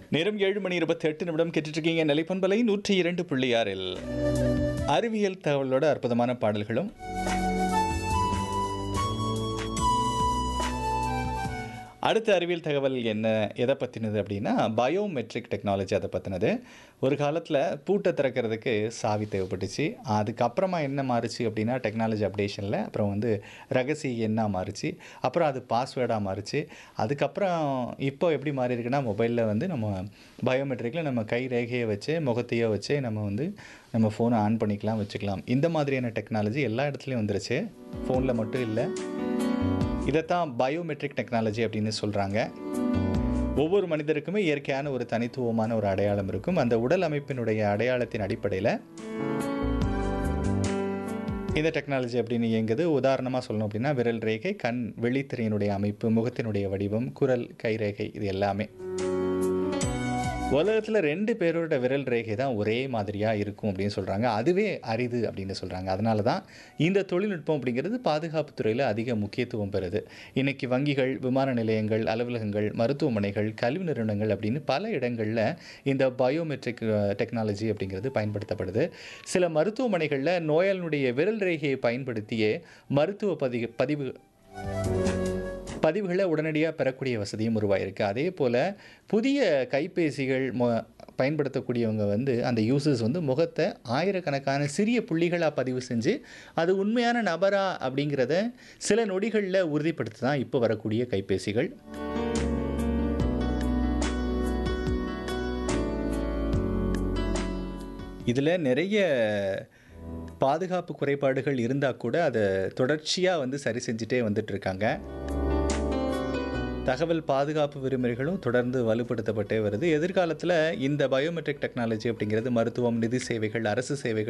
நேரம் ஏழு மணி இருபத்தி எட்டு நிமிடம் கேட்டுட்ருக்கீங்க நிலைப்பண்பலை நூற்றி இரண்டு புள்ளி ஆறில் அறிவியல் தகவலோட அற்புதமான பாடல்களும் அடுத்த அறிவியல் தகவல் என்ன எதை பற்றினது அப்படின்னா பயோமெட்ரிக் டெக்னாலஜி அதை பற்றினது ஒரு காலத்தில் பூட்டை திறக்கிறதுக்கு சாவி தேவைப்பட்டுச்சு அதுக்கப்புறமா என்ன மாறுச்சு அப்படின்னா டெக்னாலஜி அப்டேஷனில் அப்புறம் வந்து ரகசிய எண்ணாக மாறுச்சு அப்புறம் அது பாஸ்வேர்டாக மாறுச்சு அதுக்கப்புறம் இப்போ எப்படி மாறி இருக்குன்னா மொபைலில் வந்து நம்ம பயோமெட்ரிக்கில் நம்ம கை ரேகையை வச்சு முகத்தையோ வச்சு நம்ம வந்து நம்ம ஃபோனை ஆன் பண்ணிக்கலாம் வச்சுக்கலாம் இந்த மாதிரியான டெக்னாலஜி எல்லா இடத்துலையும் வந்துருச்சு ஃபோனில் மட்டும் இல்லை இதைத்தான் பயோமெட்ரிக் டெக்னாலஜி அப்படின்னு சொல்கிறாங்க ஒவ்வொரு மனிதருக்குமே இயற்கையான ஒரு தனித்துவமான ஒரு அடையாளம் இருக்கும் அந்த உடல் அமைப்பினுடைய அடையாளத்தின் அடிப்படையில் இந்த டெக்னாலஜி அப்படின்னு இயங்குது உதாரணமாக சொல்லணும் அப்படின்னா விரல் ரேகை கண் வெளித்திரையினுடைய அமைப்பு முகத்தினுடைய வடிவம் குரல் கைரேகை இது எல்லாமே உலகத்தில் ரெண்டு பேரோட விரல் ரேகை தான் ஒரே மாதிரியாக இருக்கும் அப்படின்னு சொல்கிறாங்க அதுவே அரிது அப்படின்னு சொல்கிறாங்க அதனால தான் இந்த தொழில்நுட்பம் அப்படிங்கிறது பாதுகாப்பு துறையில் அதிக முக்கியத்துவம் பெறுது இன்றைக்கி வங்கிகள் விமான நிலையங்கள் அலுவலகங்கள் மருத்துவமனைகள் கல்வி நிறுவனங்கள் அப்படின்னு பல இடங்களில் இந்த பயோமெட்ரிக் டெக்னாலஜி அப்படிங்கிறது பயன்படுத்தப்படுது சில மருத்துவமனைகளில் நோயாளினுடைய விரல் ரேகையை பயன்படுத்தியே மருத்துவ பதிவு பதிவு பதிவுகளை உடனடியாக பெறக்கூடிய வசதியும் உருவாயிருக்கு அதே போல் புதிய கைபேசிகள் மொ பயன்படுத்தக்கூடியவங்க வந்து அந்த யூசர்ஸ் வந்து முகத்தை ஆயிரக்கணக்கான சிறிய புள்ளிகளாக பதிவு செஞ்சு அது உண்மையான நபரா அப்படிங்கிறத சில நொடிகளில் உறுதிப்படுத்த தான் இப்போ வரக்கூடிய கைபேசிகள் இதில் நிறைய பாதுகாப்பு குறைபாடுகள் இருந்தால் கூட அதை தொடர்ச்சியாக வந்து சரி செஞ்சுட்டே வந்துட்டுருக்காங்க தகவல் பாதுகாப்பு விதிமுறைகளும் தொடர்ந்து வலுப்படுத்தப்பட்டே வருது எதிர்காலத்தில் இந்த பயோமெட்ரிக் டெக்னாலஜி அப்படிங்கிறது மருத்துவம் நிதி சேவைகள் அரசு சேவைகள்